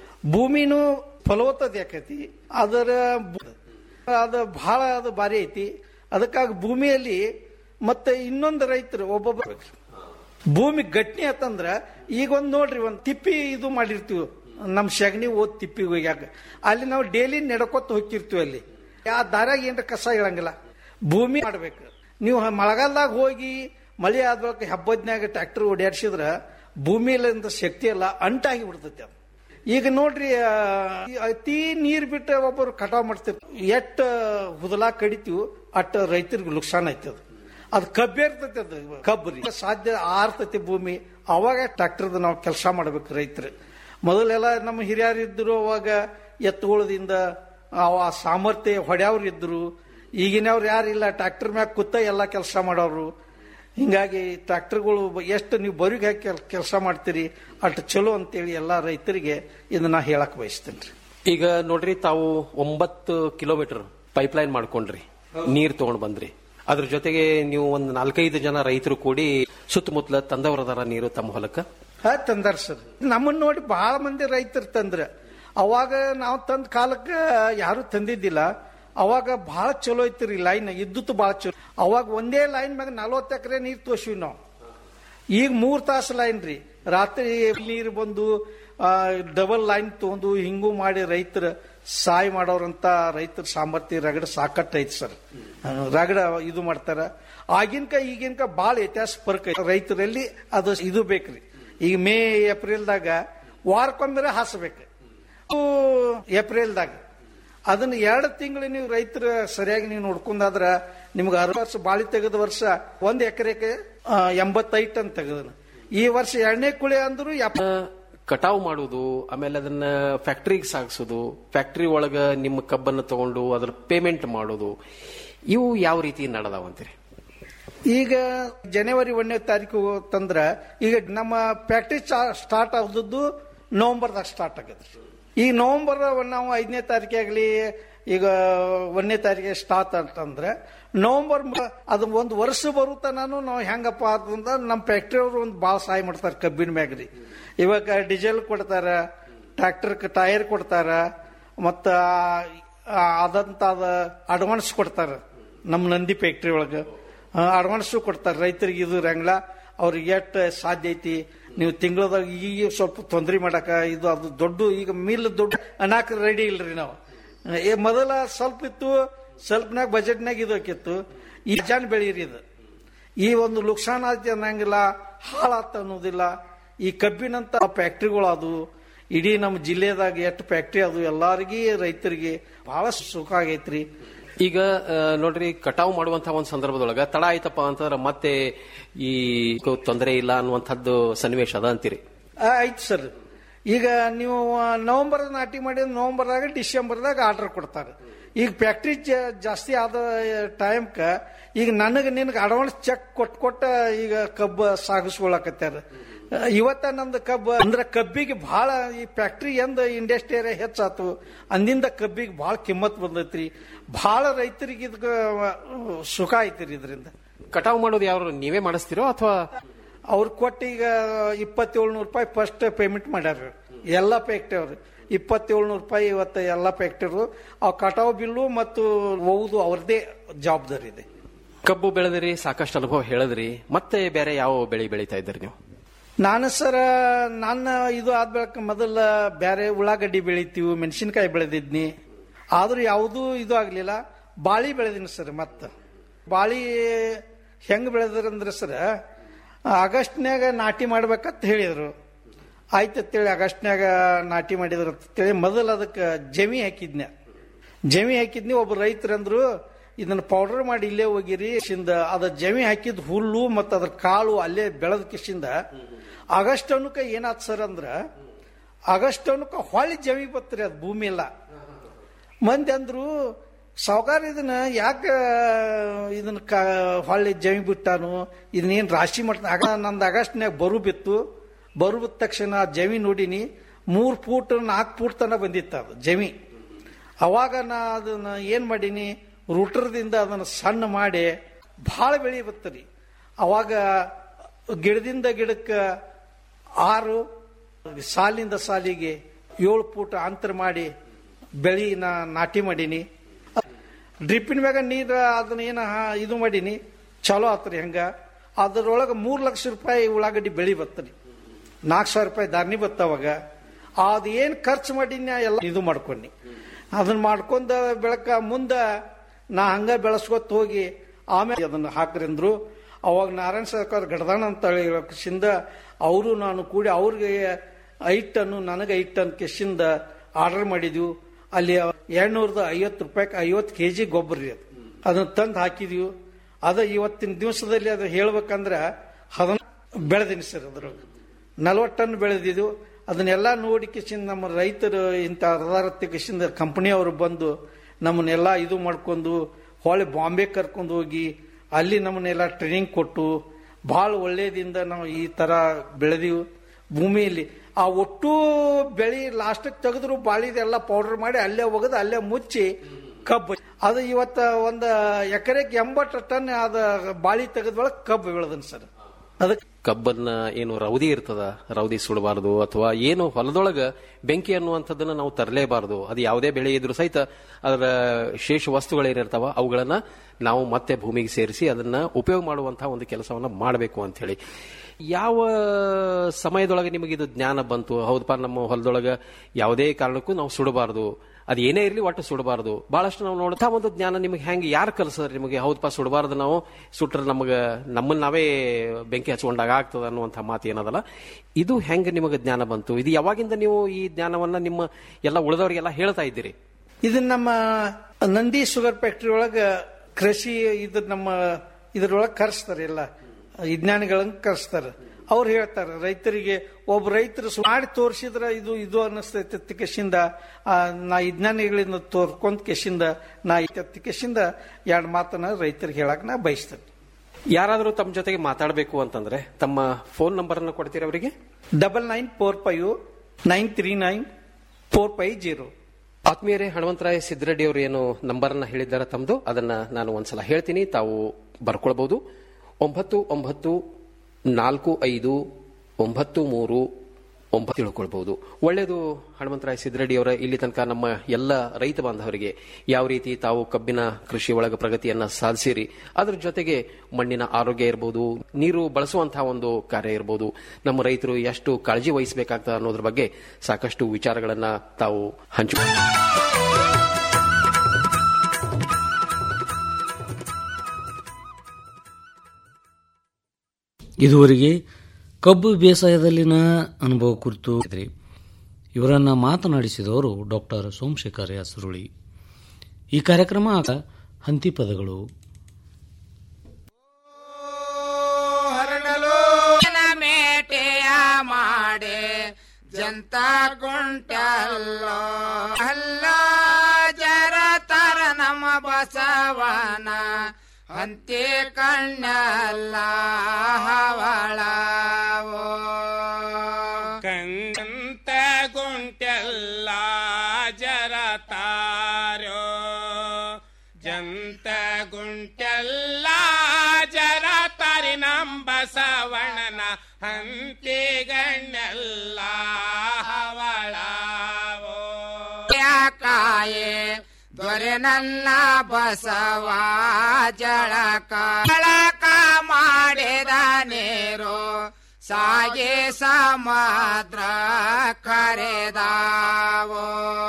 ಭೂಮಿನೂ ಫಲವತ್ತತೆ ಆಕೈತಿ ಅದರ ಬು- ಅದು ಬಹಳ ಅದು ಭಾರಿ ಐತಿ ಅದಕ್ಕಾಗಿ ಭೂಮಿಯಲ್ಲಿ ಮತ್ತೆ ಇನ್ನೊಂದು ರೈತರು ಒಬ್ಬೊಬ್ಬ ಭೂಮಿ ಗಟ್ಟಿ ಆತಂದ್ರ ಈಗ ಒಂದ್ ನೋಡ್ರಿ ಒಂದ್ ತಿಪ್ಪಿ ಇದು ಮಾಡಿರ್ತೀವಿ ನಮ್ ಸಗಣಿ ಓದ್ ತಿಪ್ಪಿಗೆ ಹೋಗ್ಯಾಕ ಅಲ್ಲಿ ನಾವು ಡೈಲಿ ನಡ್ಕೊತ ಹೋಗ್ತಿರ್ತೀವಿ ಅಲ್ಲಿ ಆ ದಾರಾಗ ಏನ್ರ ಕಸ ಇಳಂಗಿಲ್ಲ ಭೂಮಿ ಮಾಡ್ಬೇಕು ನೀವು ಹ- ಮಳೆಗಾಲದಾಗ ಹೋಗಿ ಮಳೆ ಆದ ಬಳಿಕ ಹಬ್ಬದ್ನ್ಯಾಗ ಟ್ರ್ಯಾಕ್ಟರ್ ಓಡಾಡ್ಸಿದ್ರ ಭೂಮಿಯಲ್ಲಿಂದ ಶಕ್ತಿ ಎಲ್ಲ ಅಂಟಾಗಿ ಬಿಡ್ತೈತಿ ಅದು ಈಗ ನೋಡ್ರಿ ಆ, ಈ ಅತಿ ನೀರ್ ಬಿಟ್ಟು ಒಬ್ಬರು ಕಟಾವ್ ಮಾಡ್ತಿರ್ತಾರೆ ಎಷ್ಟ ಹುದಲ ಕಡಿತೀವಿ ಅಟ್ಟ ರೈತರಿಗೆ ನುಕ್ಸಾನ್ ಐತಿ ಅದು ಅದು ಕಬ್ಬೆ ಇರ್ತೈತಿ ಅದು ಕಬ್ಬು ರೀ ಸಾಧ್ಯ ಆರ್ತೈತಿ ಭೂಮಿ ಅವಾಗ ಟ್ರ್ಯಾಕ್ಟರ್ದ ನಾವು ಕೆಲಸ ಮಾಡ್ಬೇಕು ರೈತರು ಮೊದಲೆಲ್ಲ ನಮ್ಮ ಹಿರಿಯರು ಇದ್ರು ಅವಾಗ ಎತ್ತುಗಳದಿಂದ ಅವ ಸಾಮರ್ಥ್ಯ ಹೊಡ್ಯಾವ್ರು ಇದ್ರು ಈಗಿನವ್ರು ಯಾರಿಲ್ಲ ಟ್ರ್ಯಾಕ್ಟರ್ ಮ್ಯಾಗ ಕೂತ ಎಲ್ಲ ಕೆಲಸ ಮಾಡೋರು ಹಿಂಗಾಗಿ ಟ್ರ್ಯಾಕ್ಟರ್ಗಳು ಎಷ್ಟು ನೀವು ಬರಿಗೆ ಹಾಕಿ ಕೆಲಸ ಮಾಡ್ತೀರಿ ಅಷ್ಟು ಚಲೋ ಅಂತೇಳಿ ಎಲ್ಲ ರೈತರಿಗೆ ಇದನ್ನ ಹೇಳಕ್ ಬಯಸ್ತೇನೆ ರೀ ಈಗ ನೋಡ್ರಿ ತಾವು ಒಂಬತ್ತು ಕಿಲೋಮೀಟರ್ ಪೈಪ್ಲೈನ್ ಮಾಡ್ಕೊಂಡ್ರಿ ನೀರ್ ತಗೊಂಡ್ ಬಂದ್ರಿ ಅದ್ರ ಜೊತೆಗೆ ನೀವು ಒಂದ್ ನಾಲ್ಕೈದು ಜನ ರೈತರು ಕೂಡಿ ಸುತ್ತಮುತ್ತಲ ತಂದವರದಾರ ನೀರು ತಮ್ಮ ಹೊಲಕ್ಕ ಹಾ ತಂದಾರ ಸರ್ ನಮ್ಮನ್ನ ನೋಡಿ ಬಹಳ ಮಂದಿ ರೈತರು ತಂದ್ರ ಅವಾಗ ನಾವು ತಂದ ಕಾಲಕ್ಕೆ ಯಾರು ತಂದಿದ್ದಿಲ್ಲ ಅವಾಗ ಬಹಳ ಚಲೋ ಐತ್ರಿ ಲೈನ್ ಇದ್ದುತ್ತು ಬಹಳ ಚಲೋ ಅವಾಗ ಒಂದೇ ಲೈನ್ ಮ್ಯಾಗ ನಲ್ವತ್ತು ಎಕರೆ ನೀರ್ ತೋರ್ಸಿವಿ ನಾವು ಈಗ ಮೂರ್ ತಾಸು ಲೈನ್ ರೀ ರಾತ್ರಿ ನೀರು ಬಂದು ಡಬಲ್ ಲೈನ್ ತಗೊಂಡು ಹಿಂಗೂ ಮಾಡಿ ರೈತರ ಸಹಾಯ ಮಾಡೋರಂತ ರೈತರ ಸಾಮರ್ಥ್ಯ ರಗಡ ಸಾಕಟ್ಟು ಐತಿ ಸರ್ ಆ, ರಗಡ ಇದು ಮಾಡ್ತಾರ ಆಗಿನ್ಕ ಈಗಿನ್ಕ ಬಾಳ ವ್ಯತ್ಯಾಸ ಫರ್ಕ್ ಐತಿ ರೈತರಲ್ಲಿ ಅದು ಇದು ಬೇಕ್ರಿ ಈಗ ಮೇ ಏಪ್ರಿಲ್ದಾಗ ವಾರಕ್ಕೊಮ್ಮೆ ಹಾಸಬೇಕು ಏಪ್ರಿಲ್ದಾಗ ಅದನ್ನ ಎರಡು ತಿಂಗಳು ನೀವು ರೈತರ ಸರಿಯಾಗಿ ನೀವು ನೋಡ್ಕೊಂಡಾದ್ರ ನಿಮ್ಗೆ ಅರವತ್ತು ವರ್ಷ ಬಾಳಿ ತೆಗೆದ ವರ್ಷ ಒಂದ್ ಎಕರೆಗೆ ಎಂಬತ್ತೈದು ಟನ್ ತೆಗೆದನು ಈ ವರ್ಷ ಎರಡನೇ ಕುಳಿ ಅಂದ್ರು ಎಪ್ಪ ಕಟಾವ್ ಮಾಡುವುದು ಆಮೇಲೆ ಅದನ್ನ ಫ್ಯಾಕ್ಟ್ರಿಗೆ ಸಾಗಿಸೋದು ಫ್ಯಾಕ್ಟ್ರಿ ಒಳಗ ನಿಮ್ಮ ಕಬ್ಬನ್ನು ತಗೊಂಡು ಅದ್ರ ಪೇಮೆಂಟ್ ಮಾಡೋದು ಇವು ಯಾವ ರೀತಿ ನಡೆದಾವಂತೀರಿ ಈಗ ಜನವರಿ ಒಂದನೇ ತಾರೀಕು ತಂದ್ರ ಈಗ ನಮ್ಮ ಫ್ಯಾಕ್ಟ್ರಿ ಸ್ಟಾರ್ಟ್ ಆದದ್ದು ನವೆಂಬರ್ದಾಗ ಸ್ಟಾರ್ಟ್ ಆಗದ್ರಿ ಈ ನವೆಂಬರ್ ನಾವು ಐದನೇ ತಾರೀಕಾಗ್ಲಿ ಈಗ ಒಂದನೇ ತಾರೀಕಿಗೆ ಸ್ಟಾರ್ಟ್ ಅಂತಂದ್ರೆ ನವೆಂಬರ್ ಮ- ಅದು ಒಂದು ವರ್ಷ ಬರುತ್ತ ನಾನು ನಾವು ಹೆಂಗಪ್ಪ ಅಂತಂದ್ರೆ ನಮ್ಮ ಫ್ಯಾಕ್ಟ್ರಿ ಅವರು ಒಂದು ಭಾಳ ಸಹಾಯ ಮಾಡ್ತಾರೆ ಕಬ್ಬಿನ ಮ್ಯಾಗ್ರಿ ಇವಾಗ ಡೀಸೆಲ್ ಕೊಡ್ತಾರ ಟ್ರ್ಯಾಕ್ಟರ್ ಟೈರ್ ಕೊಡ್ತಾರ ಮತ್ತ ಆ, ಆದಂತ ಅಡ್ವಾನ್ಸ್ ಕೊಡ್ತಾರ ನಮ್ಮ ನಂದಿ ಫ್ಯಾಕ್ಟ್ರಿ ಒಳಗೆ ಅಡ್ವಾನ್ಸು ಕೊಡ್ತಾರೆ ರೈತರಿಗೆ ಇದು ರಂಗ್ಲ ಅವ್ರಿಗೆ ಎಷ್ಟು ಸಾಧ್ಯ ಐತಿ ನೀವು ತಿಂಗಳದಾಗ ಈಗ ಸ್ವಲ್ಪ ತೊಂದರೆ ಮಾಡಕ ಇದು ಅದು ದೊಡ್ಡ ಈಗ ಮಿಲ್ ದೊಡ್ಡ ಅನಾಕ ರೆಡಿ ಇಲ್ರಿ ನಾವು ಏ ಮೊದಲ ಸ್ವಲ್ಪ ಇತ್ತು ಸ್ವಲ್ಪನಾಗ ಬಜೆಟ್ನಾಗ ಇದು ಆಕಿತ್ತು ಈ ಜಾನ್ ಬೆಳೀರಿ ಇದು ಈ ಒಂದು ಲುಕ್ಸಾನ್ ಆಯ್ತು ಅನ್ನಂಗಿಲ್ಲ ಹಾಳಾತ ಅನ್ನೋದಿಲ್ಲ ಈ ಕಬ್ಬಿನಂತ ಫ್ಯಾಕ್ಟ್ರಿಗಳು ಅದು ಇಡೀ ನಮ್ಮ ಜಿಲ್ಲೆದಾಗ ಎಷ್ಟು ಫ್ಯಾಕ್ಟ್ರಿ ಅದು ಎಲ್ಲಾರಿಗಿ ರೈತರಿಗೆ ಬಹಳ ಸುಖ ಆಗೈತ್ರಿ ಈಗ ಆ, ನೋಡ್ರಿ ಕಟಾವು ಮಾಡುವಂತಹ ಒಂದು ಸಂದರ್ಭದೊಳಗ ತಡ ಆಯ್ತಪ್ಪ ಅಂತಂದ್ರೆ ಮತ್ತೆ ಈ ತೊಂದರೆ ಇಲ್ಲ ಅನ್ನುವಂಥದ್ದು ಸನ್ನಿವೇಶ ಅದ ಅಂತೀರಿ ಆ, ಆಯ್ತು ಸರ್ ಈಗ ನೀವು ನವೆಂಬರ್ ನಾಟಿ ಮಾಡಿದ್ರೆ ನವೆಂಬರ್ದಾಗ ಡಿಸೆಂಬರ್ದಾಗ ಆರ್ಡರ್ ಕೊಡ್ತಾರೆ ಈಗ ಫ್ಯಾಕ್ಟ್ರಿ ಜಾಸ್ತಿ ಆದ ಟೈಮ್ಕ ಈಗ ನನಗೆ ನಿನಗೆ ಅಡ್ವಾನ್ಸ್ ಚೆಕ್ ಕೊಟ್ಟು ಕೊಟ್ಟ ಈಗ ಕಬ್ಬು ಸಾಗಿಸ್ಕೊಳಕತ್ಯಾರ ಇವತ್ತ ನಂದು ಕಬ್ಬು ಅಂದ್ರೆ ಕಬ್ಬಿಗೆ ಬಹಳ ಈ ಫ್ಯಾಕ್ಟ್ರಿ ಎಂದ ಇಂಡಸ್ಟ್ರಿ ಹೆಚ್ಚಾತು ಅಂದಿಂದ ಕಬ್ಬಿಗೆ ಬಹಳ ಕಿಮ್ಮತ್ ಬಂದೈತ್ರಿ ಬಹಳ ರೈತರಿಗೆ ಇದಕ್ಕ ಸುಖ ಐತ್ರಿ ಇದರಿಂದ ಕಟಾವು ಮಾಡೋದು ಯಾವ ನೀವೇ ಮಾಡಿಸ್ತಿರೋ ಅಥವಾ ಅವ್ರು ಕೊಟ್ಟು ಈಗ ಇಪ್ಪತ್ತೇಳ್ನೂರು ರೂಪಾಯಿ ಫಸ್ಟ್ ಪೇಮೆಂಟ್ ಮಾಡ್ಯಾರ ಎಲ್ಲ ಫ್ಯಾಕ್ಟ್ರಿ ಅವ್ರು ಇಪ್ಪತ್ತೇಳ್ನೂರು ರೂಪಾಯಿ ಇವತ್ತು ಎಲ್ಲ ಫ್ಯಾಕ್ಟ್ರಿರು ಆ ಕಟಾವು ಬಿಲ್ಲು ಮತ್ತು ಒವುದು ಅವ್ರದೇ ಜವಾಬ್ದಾರಿ ಇದೆ ಕಬ್ಬು ಬೆಳೆದಿರಿ ಸಾಕಷ್ಟು ಅನುಭವ ಹೇಳಿದ್ರಿ ಮತ್ತೆ ಬೇರೆ ಯಾವ ಬೆಳೆ ಬೆಳೀತಾ ಇದ್ದೀರಿ ನೀವು ನಾನು ಸರ ನನ್ನ ಇದು ಆದ ಬಳಿಕ ಮೊದಲ ಬೇರೆ ಉಳ್ಳಾಗಡ್ಡಿ ಬೆಳಿತೀವಿ ಮೆಣಸಿನಕಾಯಿ ಬೆಳೆದಿದ್ನಿ ಆದ್ರೂ ಯಾವುದೂ ಇದು ಆಗ್ಲಿಲ್ಲ ಬಾಳಿ ಬೆಳೆದಿನಿ ಸರ್ ಮತ್ತ ಬಾಳಿ ಹೆಂಗ್ ಬೆಳೆದ್ರಂದ್ರೆ ಸರ್ ಆಗಸ್ಟ್ನ್ಯಾಗ ನಾಟಿ ಮಾಡ್ಬೇಕಂತ ಹೇಳಿದ್ರು ಆಯ್ತಂತೇಳಿ ಆಗಸ್ಟ್ನ್ಯಾಗ ನಾಟಿ ಮಾಡಿದ್ರು ಅಂತೇಳಿ ಮೊದಲು ಅದಕ್ಕೆ ಜಮಿ ಹಾಕಿದ್ನೆ ಜಮಿ ಹಾಕಿದ್ನಿ ಒಬ್ಬ ರೈತರಂದ್ರು ಇದನ್ನ ಪೌಡರ್ ಮಾಡಿ ಇಲ್ಲೇ ಹೋಗಿರಿ ಶಿಂದ ಅದ ಜಮಿ ಹಾಕಿದ ಹುಲ್ಲು ಮತ್ತು ಅದ್ರ ಕಾಳು ಅಲ್ಲೇ ಬೆಳೆದ ಕಿಶಿಂದ ಆಗಸ್ಟ್ ಅನ್ನಕ ಏನಾತ್ ಸರ್ ಅಂದ್ರ ಆಗಸ್ಟ್ ಅನ್ನಕ ಹೊಳ್ಳಿ ಜಮಿ ಬತ್ರಿ ಅದು ಭೂಮಿ ಎಲ್ಲ ಮಂದಿ ಅಂದ್ರು ಸಾವುಕಾರ ಇದನ್ನ ಯಾಕ ಇದನ್ನ ಕ ಹೊಳ್ಳಿ ಜಮಿ ಬಿಟ್ಟಾನು ಇದನ್ನೇನು ರಾಶಿ ಮಾಡ್ತಾನೆ ಆಗ ನಂದು ಆಗಸ್ಟ್ನ್ಯಾಗ ಬರು ಬಿತ್ತು ಬರು ಬಿದ್ದ ತಕ್ಷಣ ಆ ಜಮಿ ನೋಡಿನಿ ಮೂರು ಫೂಟ್ ನಾಲ್ಕು ಫೂಟ್ ತನ ಬಂದಿತ್ತು ಅದು ಜಮಿ ಅವಾಗ ನಾ ಅದನ್ನ ಏನ್ ಮಾಡೀನಿ ರೂಟರ್ದಿಂದ ಅದನ್ನ ಸಣ್ಣ ಮಾಡಿ ಭಾಳ ಬೆಳಿ ಬತ್ತರಿ ಅವಾಗ ಗಿಡದಿಂದ ಗಿಡಕ್ಕೆ ಆರು ಸಾಲಿಂದ ಸಾಲಿಗೆ ಏಳು ಫೂಟ್ ಅಂತರ ಮಾಡಿ ಬೆಳಿ ನಾ ನಾಟಿ ಮಾಡೀನಿ ಡ್ರಿಪ್ಪಿನ ಮ್ಯಾಗ ನೀರು ಅದನ್ನ ಏನ ಹಾ- ಇದು ಮಾಡೀನಿ ಚಲೋ ಆತ್ರಿ ಹಂಗ ಅದ್ರೊಳಗೆ ಮೂರು ಲಕ್ಷ ರೂಪಾಯಿ ಉಳ್ಳಾಗಡ್ಡಿ ಬೆಳಿ ಬತ್ತರಿ ನಾಲ್ಕು ಸಾವಿರ ರೂಪಾಯಿ ಧಾರಣಿ ಬತ್ತವಾಗ ಅದು ಏನು ಖರ್ಚು ಮಾಡೀನಿ ಎಲ್ಲ ಇದು ಮಾಡ್ಕೊಂಡಿ ಅದನ್ನ ಮಾಡ್ಕೊಂಡ ಬೆಳಕ ಮುಂದ ನಾ ಹಂಗ ಬೆಳೆಸ್ಕೊತ ಹೋಗಿ ಆಮೇಲೆ ಅದನ್ನ ಹಾಕ್ರಿಂದ್ರು ಅವಾಗ ನಾರಾಯಣ ಸರ್ಕಾರ ಗಡದಾಣ ಅಂತ ಕಿಸಿಂದ ಅವರು ನಾನು ಕೂಡಿ ಅವ್ರಿಗೆ ಐದು ಟನ್ನು ನನಗೆ ಐದು ಟನ್ ಕಿಸಿಂದ ಆರ್ಡರ್ ಮಾಡಿದ್ವು ಅಲ್ಲಿ ಎರಡ್ನೂರದ ಐವತ್ತು ರೂಪಾಯಿ ಐವತ್ತು ಕೆ ಜಿ ಗೊಬ್ಬರ ರೀ ಅದು ಅದನ್ನ ತಂದು ಹಾಕಿದ್ವಿ ಅದ ಇವತ್ತಿನ ದಿವಸದಲ್ಲಿ ಅದು ಹೇಳ್ಬೇಕಂದ್ರ ಅದನ್ನ ಬೆಳೆದಿನಿ ಸರ್ ಅದ್ರೊಳಗೆ ನಲ್ವತ್ತು ಟನ್ ಬೆಳೆದಿದ್ದು ಅದನ್ನೆಲ್ಲ ನೋಡಿ ಕಿಸಿಂದ ನಮ್ಮ ರೈತರು ಇಂಥ ಅರ್ಧಾರತ್ತಿ ಕಿಸಿಂದ ಕಂಪನಿಯವರು ಬಂದು ನಮ್ಮನ್ನೆಲ್ಲ ಇದು ಮಾಡ್ಕೊಂಡು ಹೊಳೆ ಬಾಂಬೆ ಕರ್ಕೊಂಡು ಹೋಗಿ ಅಲ್ಲಿ ನಮ್ಮನ್ನೆಲ್ಲ ಟ್ರೈನಿಂಗ್ ಕೊಟ್ಟು ಭಾಳ ಒಳ್ಳೇದಿಂದ ನಾವು ಈ ತರ ಬೆಳೆದೀವಿ ಭೂಮಿಯಲ್ಲಿ ಆ ಒಟ್ಟು ಬೆಳಿ ಲಾಸ್ಟಿಗೆ ತೆಗೆದ್ರು ಬಾಳಿದೆಲ್ಲ ಪೌಡರ್ ಮಾಡಿ ಅಲ್ಲೇ ಒಗೆದು ಅಲ್ಲೇ ಮುಚ್ಚಿ ಕಬ್ಬು ಅದು ಇವತ್ತ ಒಂದು ಎಕರೆಗೆ ಎಂಬತ್ತು ಟನ್ ಅದ ಬಾಳಿ ತೆಗೆದ್ರೊಳಗೆ ಕಬ್ಬು ಬೆಳೆದನ್ ಸರ್ ಅದಕ್ಕೆ ಕಬ್ಬನ್ನ ಏನು ರೌದಿ ಇರ್ತದ ರೌದಿ ಸುಡಬಾರದು ಅಥವಾ ಏನು ಹೊಲದೊಳಗ ಬೆಂಕಿ ಅನ್ನುವಂಥದ್ದನ್ನ ನಾವು ತರಲೇಬಾರದು ಅದು ಯಾವುದೇ ಬೆಳೆ ಇದ್ರೂ ಸಹಿತ ಅದರ ಶೇಷ ವಸ್ತುಗಳೇನಿರ್ತಾವ ಅವುಗಳನ್ನ ನಾವು ಮತ್ತೆ ಭೂಮಿಗೆ ಸೇರಿಸಿ ಅದನ್ನ ಉಪಯೋಗ ಮಾಡುವಂತಹ ಒಂದು ಕೆಲಸವನ್ನ ಮಾಡಬೇಕು ಅಂತ ಹೇಳಿ ಯಾವ ಸಮಯದೊಳಗೆ ನಿಮಗೆ ಇದು ಜ್ಞಾನ ಬಂತು ಹೌದಪ್ಪ ನಮ್ಮ ಹೊಲದೊಳಗ ಯಾವುದೇ ಕಾರಣಕ್ಕೂ ನಾವು ಸುಡಬಾರದು ಅದು ಏನೇ ಇರಲಿ ಒಟ್ಟು ಸುಡಬಾರದು ಬಹಳಷ್ಟು ನಾವು ನೋಡ್ತಾ ಒಂದು ಜ್ಞಾನ ನಿಮಗೆ ಹೆಂಗೆ ಯಾರು ಕಲಿಸಿದ್ರೆ ನಿಮಗೆ ಹೌದಪ್ಪ ಸುಡಬಾರದು ನಾವು ಸುಟ್ರೆ ನಮಗೆ ನಮ್ಮನ್ನ ನಾವೇ ಬೆಂಕಿ ಹಚ್ಕೊಂಡಾಗ ಆಗ್ತದ ಅನ್ನುವಂಥ ಮಾತು ಏನದಲ್ಲ ಇದು ಹೆಂಗೆ ನಿಮಗೆ ಜ್ಞಾನ ಬಂತು ಇದು ಯಾವಾಗಿಂದ ನೀವು ಈ ಜ್ಞಾನವನ್ನ ನಿಮ್ಮ ಎಲ್ಲ ಉಳಿದವರಿಗೆಲ್ಲ ಹೇಳ್ತಾ ಇದ್ದೀರಿ ಇದು ನಮ್ಮ ನಂದಿ ಶುಗರ್ ಫ್ಯಾಕ್ಟ್ರಿ ಒಳಗ ಕೃಷಿ ಇದು ನಮ್ಮ ಇದ್ರೊಳಗೆ ಕರೆಸ್ತಾರೆ ಎಲ್ಲ ವಿಜ್ಞಾನಿಗಳನ್ನ ಕರೆಸ್ತಾರೆ ಅವ್ರು ಹೇಳ್ತಾರೆ ರೈತರಿಗೆ ಒಬ್ಬ ರೈತರು ಸು- ಮಾಡಿ ತೋರಿಸಿದ್ರ ಇದು ಇದು ಅನ್ನಿಸ್ತೈತೆ ಕೆಶಿಂದ ನಾ ವಿಜ್ಞಾನಿಗಳಿಂದ ತೋರ್ಕೊಂತ ಕೆಶಿಂದ ನಾ ಕೆಶಿಂದ ಎರಡು ಮಾತನ್ನ ರೈತರಿಗೆ ಹೇಳಕ್ ನಾ ಬಯಸ್ತೇನೆ ಯಾರಾದರೂ ತಮ್ಮ ಜೊತೆಗೆ ಮಾತಾಡಬೇಕು ಅಂತಂದ್ರೆ ತಮ್ಮ ಫೋನ್ ನಂಬರ್ ಅನ್ನು ಕೊಡ್ತೀರಾ ಅವರಿಗೆ double nine four five nine three nine four five zero ಆತ್ಮೀಯರೇ ಹನುಮಂತರಾಯ ಸಿದ್ದರೆಡ್ಡಿ ಅವರು ಏನು ನಂಬರ್ನ ಹೇಳಿದ್ದಾರೆ ತಮ್ಮದು ಅದನ್ನ ನಾನು ಒಂದ್ಸಲ ಹೇಳ್ತೀನಿ ತಾವು ಬರ್ಕೊಳ್ಬಹುದು ಒಂಬತ್ತು ಒಂಬತ್ತು ನಾಲ್ಕು ಐದು ಒಂಬತ್ತು ಮೂರು ಒಂಬತ್ತು ತಿಳ್ಕೊಳ್ಬಹುದು ಒಳ್ಳೆಯದು ಹನುಮಂತರಾಯ ಸಿದ್ದರೆಡ್ಡಿ ಅವರ ಇಲ್ಲಿ ತನಕ ನಮ್ಮ ಎಲ್ಲ ರೈತ ಬಾಂಧವರಿಗೆ ಯಾವ ರೀತಿ ತಾವು ಕಬ್ಬಿನ ಕೃಷಿ ಒಳಗ ಪ್ರಗತಿಯನ್ನ ಸಾಧಿಸಿರಿ ಅದ್ರ ಜೊತೆಗೆ ಮಣ್ಣಿನ ಆರೋಗ್ಯ ಇರಬಹುದು ನೀರು ಬಳಸುವಂತಹ ಒಂದು ಕಾರ್ಯ ಇರಬಹುದು ನಮ್ಮ ರೈತರು ಎಷ್ಟು ಕಾಳಜಿ ವಹಿಸಬೇಕಾಗ್ತದೆ ಅನ್ನೋದ್ರ ಬಗ್ಗೆ ಸಾಕಷ್ಟು ವಿಚಾರಗಳನ್ನ ತಾವು ಹಂಚು ಇದುವರೆಗೆ ಕಬ್ಬು ಬೇಸಾಯದಲ್ಲಿನ ಅನುಭವ ಕುರಿತು ಇದ್ರಿ. ಇವರನ್ನ ಮಾತನಾಡಿಸಿದವರು ಡಾಕ್ಟರ್ ಸೋಮಶೇಖರ್ ಯಾಸರುಳಿ ಈ ಕಾರ್ಯಕ್ರಮ ಹಂತಿ ಪದಗಳು ಹರಡಲು ಮೇಟೆಯ ಮಾಡೆ ಜಂತ ಕುಂಟಲ್ಲೋ ಅಲ್ಲ ಜರ ತರ ನಮ್ಮ ಬಸವನ ಹಂತಿ ಕಣ್ಣಲ್ಲ ಹವಳವೋ ಕಂತ ಗುಂಟೆಲ್ಲ ಜರತಾರೋ ಜಂತ ಗುಂಟೆಲ್ಲ ಜರತಾರಿ ನಂಬಸವಣನ ಹಂತಿಗಣ್ಣೆಲ್ಲ ಹವಳಾವೋ ಕಾಯೆ ದೊರೆ ನನ್ನ ಬಸವ ಜಳಕ ಜಳಕ ಮಾಡಿದ ನೀರು ಸಾಗೆ ಸಮುದ್ರ ಕರೆದಾವೋ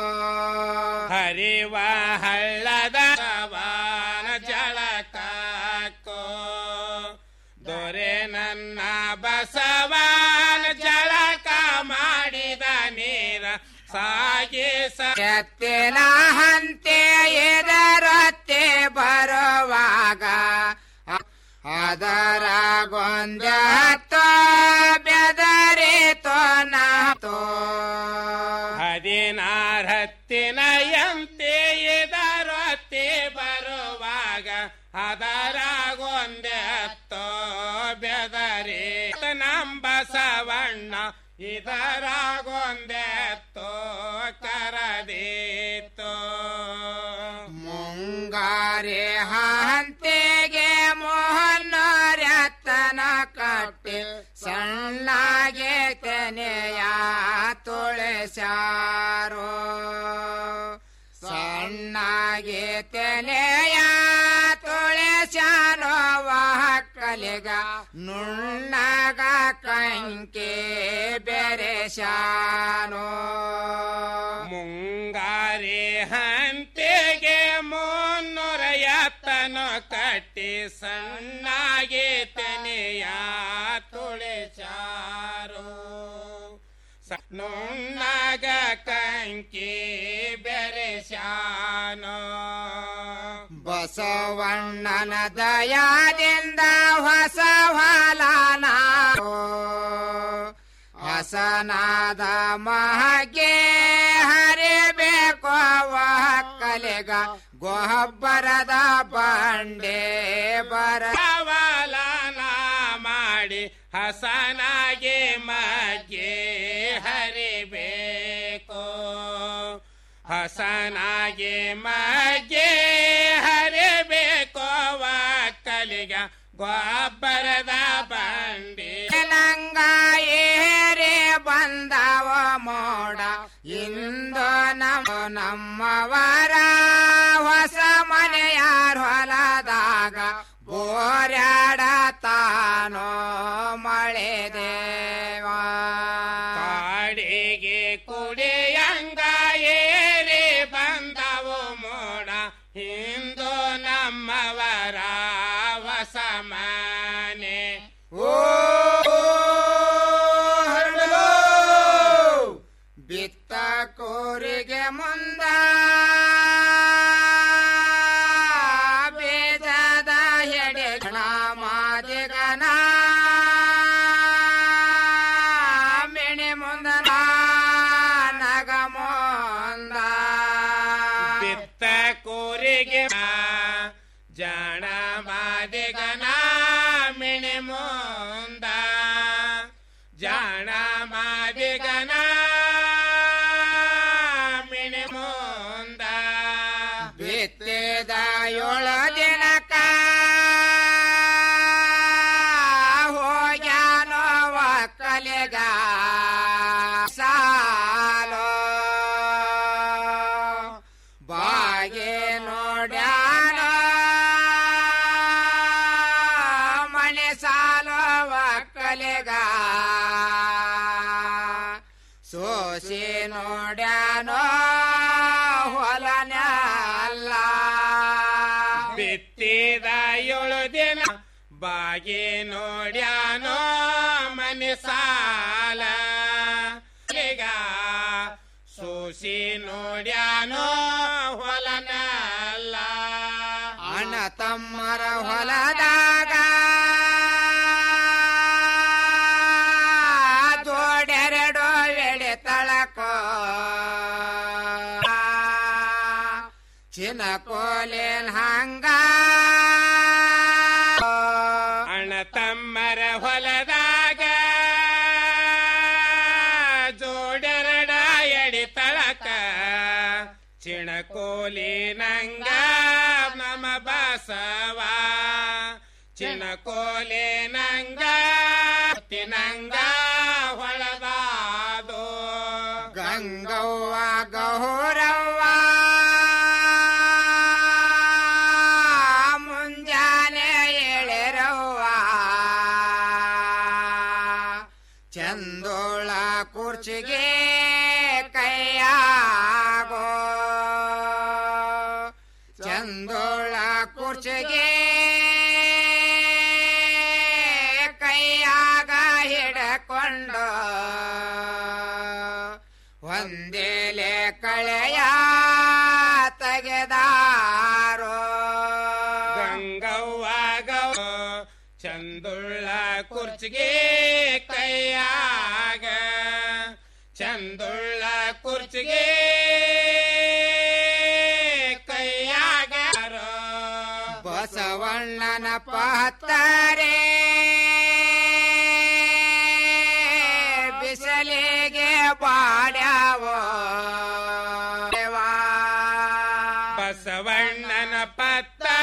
ಹರಿವ ಹಳ್ಳದ ಸವನ ಜಳಕಕ್ಕೋ ದೊರೆ ನನ್ನ ಬಸವನ ಜಳಕ ಮಾಡಿದ ನೀರ ಸಾಗಿಸ ಎತ್ತಿನ ಹಂತೆ ಎದರತ್ತೆ ಬರುವಾಗ ಅದರ ಗೊಂದತ್ತೋ ಬೆದರಿತೋ ನಾತೋ ಹದಿನಾರ ಹತ್ತಿನಯಂತೆ ಇದರೊತ್ತಿ ಬರುವಾಗ ಅದರಾಗೊಂದೆ ಹತ್ತೋ ಬೆದರಿ ನಂಬಸವಣ್ಣ ಇದರಾಗೊಂದೆ ಹತ್ತೋ ಕರದೀತೋ ಮುಂಗಾರಿ ಹಂತೆಗೆ ಮೋಹನರತನ ಕಟ್ಟಿ ಸಣ್ಣಗೆ ತೆನೆಯ ತುಳಸಾರೋ ಸಣ್ಣಗೆ ತೆನೆಯ ತುಳಸಾನೋ ವಾಹಕಲಿಗ ನುಣ್ಣಗ ಕಂಕೆ ಬೆರೆಸಾನೋ ಮುಂಗಾರಿ ಹಂತೆಗೆ ಮುನ್ನೂರ ಎತ್ತನ ಕಟ್ಟಿ ಸಣ್ಣಾಗಿ ತೆನೆಯ ತುಳಿಚಾರು ಸ- ನುಣ್ಣಗ ಕಂಕಿ ಬೆರೆಸಾನೋ ಬಸವಣ್ಣನ ದಯಾದಿಂದ ಹೊಸ ಹೊಲನ ಹಸನಾದ ಮಹಗೆ ಹರಿಬೇಕು ಕಲೆಗ ಗೊಬ್ಬರದ ಬಂಡೆ ಬರ ಸವಾಲನ ಮಾಡಿ ಹಸನಾಗಿ ಮಗೆ ಹರಿಬೇಕು ಹಸನಾಗಿ ಮಗೆ ಹರಿಬೇಕು ಕಲಿಗ ಗೊಬ್ಬರದ ಬಂಡಿ ನಂಗ ಏರಿ ಬಂದವ ಮೋಡ ಇಂದು ನಮ್ಮ ನಮ್ಮವರ ಹೊಸ ಮನೆಯಾರ ಹೊಲದಾಗ ಬೋರ್ಯಾಡತಾನೋ ಮಳೆ ದೇವ ಕಾಡಿಗೆ ಕುಡಿಯಂಗ ಏರಿ ಬಂದವು ಮೋಡ ಹಿಂದೂ ನಮ್ಮವರ ಹೊಸ ಮನೆ ಓ ಹರಡಲು ಬಿತ್ತ ಕೋರಿಗೆ ಮುಂದ ಬೇಜದ ಎಡೆ ಗಣ ಮಾದಿಗನ ಮೆಣೆ ಮುಂದ ನಗ ಮುಂದ ಬಿತ್ತ ಕೂರಿಗೆ ಜಾಣ ಮಾದಿಗನ ಮಿಣಿ ಮುಂದ ಜಾಣ ಮಾದಿಗನ ಮಿಣಿ ಮುಂದ ಬಿತ್ತಿದ ಏಳು ದಿನಕ ಹೋಗ್ಯಾನೋ ಒಕ್ಕಲಿಗ ಸಾಲೋ ಬಾಗೆ ನೋಡ್ಯಾನೋ ಮನೆ ಸಾಲೋ ಒಕ್ಕಲಿಗ ಸೋಸಿ ನೋಡ್ಯಾನೋ ಹೊಲನ ಅಲ್ಲ ಬಿತ್ತಿದ ಏಳು ದಿನ ಬಾಗಿ ನೋಡ್ಯಾನೋ ಮನೆ ಸಾಲ ಈಗ ಸೂಸಿ ನೋಡ್ಯಾನೋ ಹೊಲನಲ್ಲ ಅಣ್ಣ ತಮ್ಮರ ಹೊಲದಾಗ ಜೋಡೆರಡು ಎಡೆ ತಳಕ ಚಿನ್ನ ಕೋಲೇನ್ ಹಂಗ ಅಣ್ಣ ತಮ್ಮರ ಹೊಲದಾಗ ಜೋಡೆರಡ ಎಡಿ ತಳಕ ಚಿಣಕೋಲಿ ನಂಗ ನಮ ಬಸವ ಚಿಣಕೋಲಿ ನಂಗ ತಿನಂಗ ಹೊಳದಾದು ಗಂಗವ್ವ ಗೌರವ್ವ ಮುಂಜಾನೆ ಎಳೆರವ್ವ ಚಂದೋಳ ಕುರ್ಚಿಗೆ ಕೈಯಾಗೋ ಚಂದೋಳ ಕುರ್ಚಿಗೆ ಕೈಯಾಗ ಹಿಡಕೊಂಡು ಒಂದೇಲೆ ಕಳೆಯ ತೆಗೆದಾರೋ ಗಂಗವ್ವ ಗೌ ಚಂದುಳ್ಳ ಕುರ್ಚಿಗೆ ಕೈಯಾಗ ಚಂದುಳ್ಳ ಕುರ್ಚಿಗೆ ಕೈಯಾಗ ಬಸವಣ್ಣನ ಪತ್ತರೆ ಬಿಸಲಿಗೆ ಬಾ